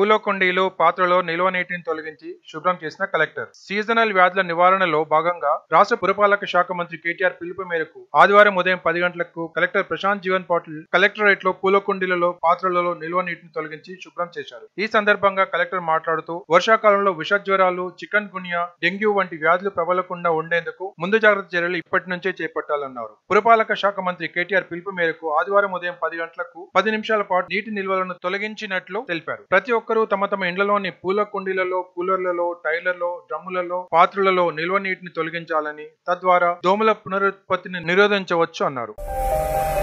పూల కుండీలు పాత్రలో నిల్వ నీటిని తొలగించి శుభ్రం చేసిన కలెక్టర్ సీజనల్ వ్యాధుల నివారణలో భాగంగా రాష్ట్ర పురపాలక శాఖ మంత్రి కేటీఆర్ పిలుపు మేరకు ఆదివారం ఉదయం పది గంటలకు కలెక్టర్ ప్రశాంత్ జీవన్ పాటిల్ కలెక్టరేట్ లో పూల కుండీలలో పాత్రలలో నిల్వ నీటిని తొలగించి శుభ్రం చేశారు ఈ సందర్భంగా కలెక్టర్ మాట్లాడుతూ వర్షాకాలంలో విష జ్వరాలు చికన్ గునియా డెంగ్యూ వంటి వ్యాధులు ప్రబలకుండా ఉండేందుకు ముందు జాగ్రత్త చర్యలు ఇప్పటి నుంచే చేపట్టాలన్నారు పురపాలక శాఖ మంత్రి కేటీఆర్ పిలుపు మేరకు ఆదివారం ఉదయం పది గంటలకు పది నిమిషాల పాటు నీటి నిల్వలను తొలగించినట్లు తెలిపారు ప్రతి ఒక్కరూ తమ తమ ఇండ్లలోని పూల కుండీలలో కూలర్లలో టైర్లలో డ్రమ్ములలో పాత్రలలో నిల్వ నీటిని తొలగించాలని తద్వారా దోమల పునరుత్పత్తిని నిరోధించవచ్చు అన్నారు